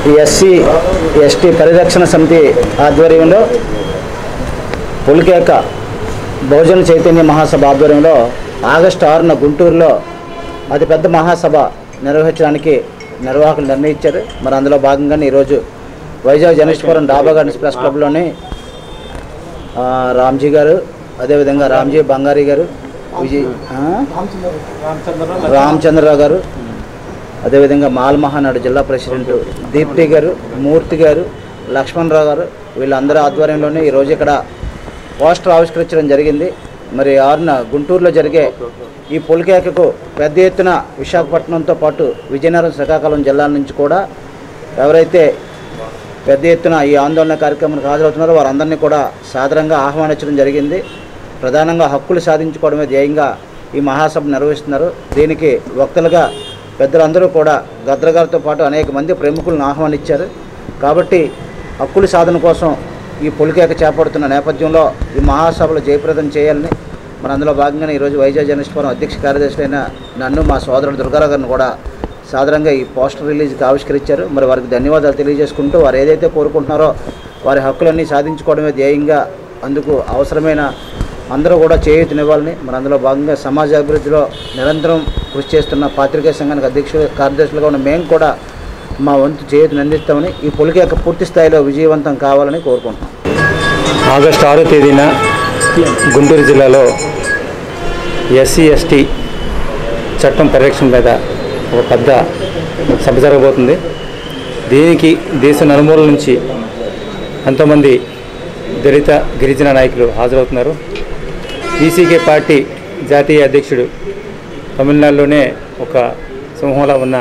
ఈ SC ST పరిరక్షణ సమితి ఆధ్వర్యంలో పులికేక బహుజన చైతన్య మహాసభ ఆధ్వర్యంలో ఆగస్టు ఆరున గుంటూరులో అతిపెద్ద మహాసభ నిర్వహించడానికి నిర్వాహకులు నిర్ణయించారు మరి అందులో భాగంగానే ఈరోజు వైజాగ్ జనరేశ్వరం డాబా గార్డెన్స్ ప్రెస్ క్లబ్లోని ఆ, రామ్జీ గారు అదేవిధంగా రామ్జీ బంగారీ గారు విజయ్ ఆ? రామచంద్రరావు గారు అదేవిధంగా మాల్ మహానాడు జిల్లా ప్రెసిడెంట్ దీప్తి గారు మూర్తి గారు లక్ష్మణరావు గారు వీళ్ళందరి ఆధ్వర్యంలోనే ఈరోజు ఇక్కడ పోస్టర్ ఆవిష్కరించడం జరిగింది మరి ఆరున గుంటూరులో జరిగే ఈ పులికేకకు పెద్ద ఎత్తున విశాఖపట్నంతో పాటు విజయనగరం శ్రీకాకుళం జిల్లాల నుంచి కూడా ఎవరైతే పెద్ద ఎత్తున ఈ ఆందోళన కార్యక్రమానికి హాజరవుతున్నారో వారందరినీ కూడా సాదరంగా ఆహ్వానించడం జరిగింది ప్రధానంగా హక్కులు సాధించుకోవడమే ధ్యేయంగా ఈ మహాసభ నిర్వహిస్తున్నారు దీనికి వక్తలుగా పెద్దలందరూ కూడా గద్ర గారితో పాటు అనేక మంది ప్రముఖులను ఆహ్వానించారు కాబట్టి హక్కుల సాధన కోసం ఈ పొలికేక చేపడుతున్న నేపథ్యంలో ఈ మహాసభలు జయప్రదం చేయాలని మరి అందులో భాగంగానే ఈరోజు వైజాగ్ జనస్వరం అధ్యక్ష కార్యదర్శి అయిన నన్ను మా సోదరుడు దుర్గారావు గారిని కూడా సాధారణంగా ఈ పోస్టర్ రిలీజ్కి ఆవిష్కరించారు మరి వారికి ధన్యవాదాలు తెలియజేసుకుంటూ వారు ఏదైతే కోరుకుంటున్నారో వారి హక్కులన్నీ సాధించుకోవడమే ధ్యేయంగా అందుకు అవసరమైన అందరూ కూడా చేయూతనివ్వాలని మరి అందులో భాగంగా సమాజ అభివృద్ధిలో నిరంతరం కృషి చేస్తున్న పాత్రికేయ సంఘానికి అధ్యక్షులు కార్యదర్శులుగా ఉన్న మేము కూడా మా వంతు చేయూతని అందిస్తామని ఈ పొలికేక పూర్తి స్థాయిలో విజయవంతం కావాలని కోరుకుంటున్నాం ఆగస్టు ఆరో తేదీన గుంటూరు జిల్లాలో ఎస్సీ ఎస్టీ చట్టం పరిరక్షణ మీద ఒక పెద్ద సభ జరగబోతుంది దీనికి దేశ నలుమూలల నుంచి ఎంతోమంది దళిత గిరిజన నాయకులు హాజరవుతున్నారు ఈసీకే పార్టీ జాతీయ అధ్యక్షుడు తమిళనాడులోనే ఒక సింహంలో ఉన్న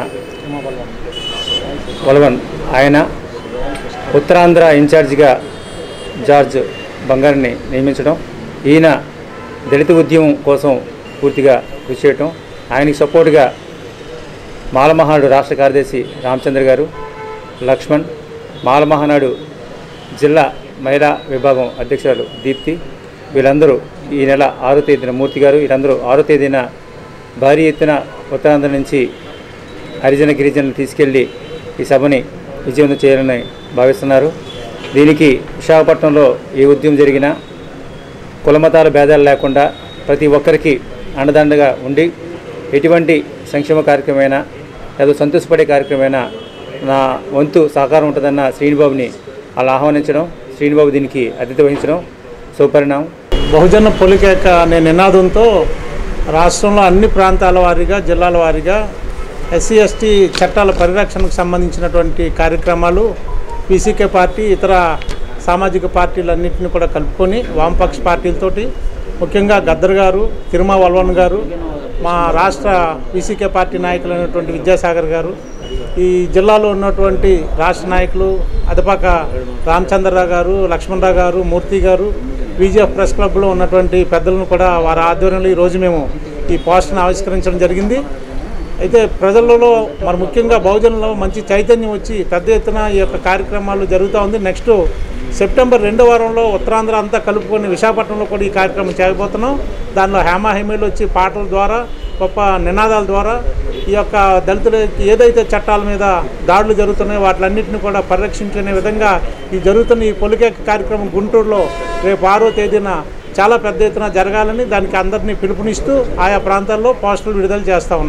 వలవన్ ఆయన ఉత్తరాంధ్ర ఇన్ఛార్జిగా జార్జ్ బంగారిని నియమించడం ఈయన దళిత ఉద్యమం కోసం పూర్తిగా కృషి చేయటం ఆయనకి సపోర్ట్గా మాలమహానాడు రాష్ట్ర కార్యదర్శి రామచంద్ర గారు లక్ష్మణ్ మాలమహానాడు జిల్లా మహిళా విభాగం అధ్యక్షురాలు దీప్తి వీళ్ళందరూ ఈ నెల ఆరో తేదీన మూర్తి గారు వీళ్ళందరూ ఆరో తేదీన భారీ ఎత్తున ఉత్తరాంధ్ర నుంచి హరిజన గిరిజనులు తీసుకెళ్లి ఈ సభని విజయవంతం చేయాలని భావిస్తున్నారు దీనికి విశాఖపట్నంలో ఏ ఉద్యమం జరిగినా కులమతాల భేదాలు లేకుండా ప్రతి ఒక్కరికి అండదండగా ఉండి ఎటువంటి సంక్షేమ కార్యక్రమమైనా లేదా సంతోషపడే కార్యక్రమమైనా నా వంతు సహకారం ఉంటుందన్న శ్రీనిబాబుని అలా ఆహ్వానించడం శ్రీనిబాబు దీనికి అతిథి వహించడం సుపరిణామం బహుజన పొలికేక అనే నినాదంతో రాష్ట్రంలో అన్ని ప్రాంతాల వారీగా జిల్లాల వారీగా ఎస్సీ ఎస్టీ చట్టాల పరిరక్షణకు సంబంధించినటువంటి కార్యక్రమాలు పీసీకే పార్టీ ఇతర సామాజిక పార్టీలన్నింటినీ కూడా కలుపుకొని వామపక్ష పార్టీలతోటి ముఖ్యంగా గద్దర్ గారు తిరుమల వల్వన్ గారు మా రాష్ట్ర పీసీకే పార్టీ నాయకులైనటువంటి విద్యాసాగర్ గారు ఈ జిల్లాలో ఉన్నటువంటి రాష్ట్ర నాయకులు అదపాక రామచంద్రరావు గారు లక్ష్మణరావు గారు మూర్తి గారు బీజేఎఫ్ ప్రెస్ క్లబ్లో ఉన్నటువంటి పెద్దలను కూడా వారి ఆధ్వర్యంలో ఈరోజు మేము ఈ పోస్టర్ని ఆవిష్కరించడం జరిగింది అయితే ప్రజలలో మరి ముఖ్యంగా బహుజనులలో మంచి చైతన్యం వచ్చి పెద్ద ఎత్తున ఈ యొక్క కార్యక్రమాలు జరుగుతూ ఉంది నెక్స్ట్ సెప్టెంబర్ రెండో వారంలో ఉత్తరాంధ్ర అంతా కలుపుకొని విశాఖపట్నంలో కూడా ఈ కార్యక్రమం చేయబోతున్నాం దానిలో హేమాహేమీలు వచ్చి పాటల ద్వారా గొప్ప నినాదాల ద్వారా ఈ యొక్క దళితులకి ఏదైతే చట్టాల మీద దాడులు జరుగుతున్నాయో వాటిలన్నింటినీ కూడా పరిరక్షించుకునే విధంగా ఈ జరుగుతున్న ఈ పొలికేక కార్యక్రమం గుంటూరులో రేపు ఆరో తేదీన చాలా పెద్ద ఎత్తున జరగాలని దానికి అందరినీ పిలుపునిస్తూ ఆయా ప్రాంతాల్లో పోస్టులు విడుదల చేస్తా ఉన్నాం